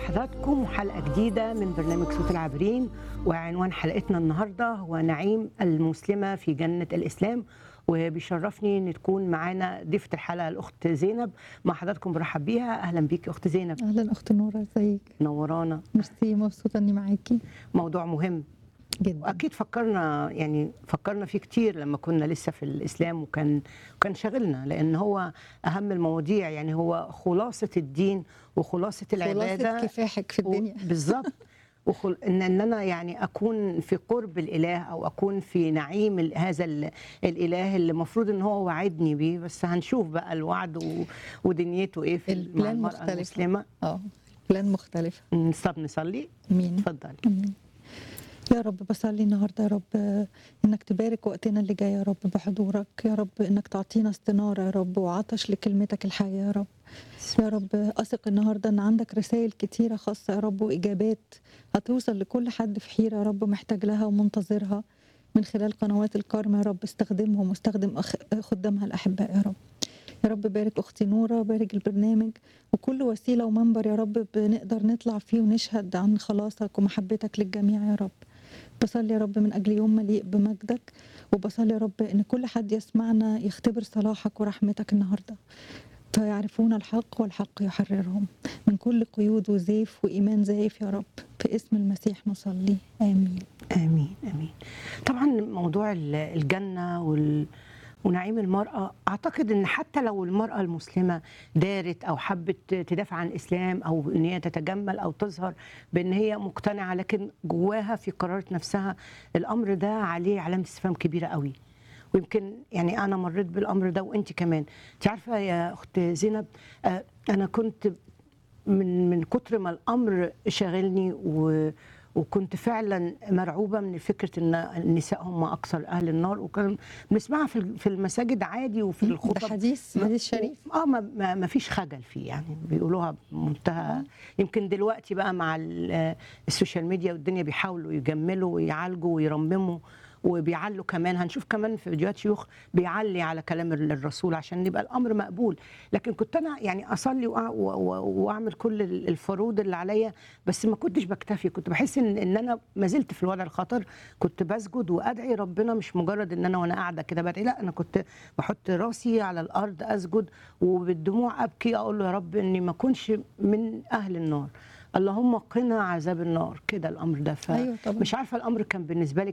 حضراتكم حلقة جديدة من برنامج صوت العابرين وعنوان حلقتنا النهاردة هو نعيم المسلمة في جنة الإسلام وبيشرفني ان تكون معانا ضيفة الحلقة الأخت زينب مع حضراتكم برحب بيها أهلا بيكي أخت زينب اهلا اخت نوره ازيك نورانا ميرسي مبسوطه اني معاكي موضوع مهم جدا واكيد فكرنا يعني فكرنا فيه كتير لما كنا لسه في الاسلام وكان وكان شاغلنا لان هو اهم المواضيع يعني هو خلاصه الدين وخلاصه العباده خلاصه كفاحك في و- الدنيا بالظبط وخل... ان ان انا يعني اكون في قرب الاله او اكون في نعيم ال- هذا ال... الاله اللي المفروض ان هو وعدني بيه بس هنشوف بقى الوعد و... ودنيته ايه في ال- مع البلان المراه مختلفة. المسلمه اه بلان مختلفه نصب نصلي مين اتفضلي امين يا رب بصلي النهارده يا رب آه، انك تبارك وقتنا اللي جاي يا رب بحضورك يا رب انك تعطينا استناره يا رب وعطش لكلمتك الحيه يا رب يا رب اثق النهارده ان عندك رسائل كتيره خاصه يا رب واجابات هتوصل لكل حد في حيره يا رب محتاج لها ومنتظرها من خلال قنوات الكرم يا رب استخدمهم واستخدم أخ- خدامها الاحباء يا رب يا رب بارك اختي نوره بارك البرنامج وكل وسيله ومنبر يا رب بنقدر نطلع فيه ونشهد عن خلاصك ومحبتك للجميع يا رب بصلي يا رب من اجل يوم مليء بمجدك وبصلي يا رب ان كل حد يسمعنا يختبر صلاحك ورحمتك النهارده فيعرفون الحق والحق يحررهم من كل قيود وزيف وايمان زائف يا رب في اسم المسيح نصلي امين امين امين طبعا موضوع ال- الجنه وال ونعيم المرأة أعتقد أن حتى لو المرأة المسلمة دارت أو حبت تدافع عن الإسلام أو أن هي تتجمل أو تظهر بأن هي مقتنعة لكن جواها في قرارة نفسها الأمر ده عليه علامة استفهام كبيرة قوي ويمكن يعني أنا مريت بالأمر ده وأنت كمان أنت عارفة يا أخت زينب آه، أنا كنت من من كتر ما الامر شاغلني و وكنت فعلا مرعوبه من فكره ان النساء هم اكثر اهل النار وكان بنسمعها في ال- في المساجد عادي وفي ده الخطب حديث ما- حديث شريف اه ما, ما, ما فيش خجل فيه يعني بيقولوها بمنتهى يمكن دلوقتي بقى مع ال- السوشيال ميديا والدنيا بيحاولوا يجملوا ويعالجوا ويرمموا وبيعلوا كمان هنشوف كمان في فيديوهات شيوخ بيعلي على كلام ال- الرسول عشان يبقى الامر مقبول لكن كنت انا يعني اصلي وأع- و- و- واعمل كل ال- الفروض اللي عليا بس ما كنتش بكتفي كنت بحس ان ان انا ما زلت في الوضع الخطر كنت بسجد وادعي ربنا مش مجرد ان انا وانا قاعده كده بدعي لا انا كنت بحط راسي على الارض اسجد وبالدموع ابكي اقول له يا رب اني ما اكونش من اهل النار اللهم قنا عذاب النار كده الامر ده ف... ايوه طبعا مش عارفه الامر كان بالنسبه لك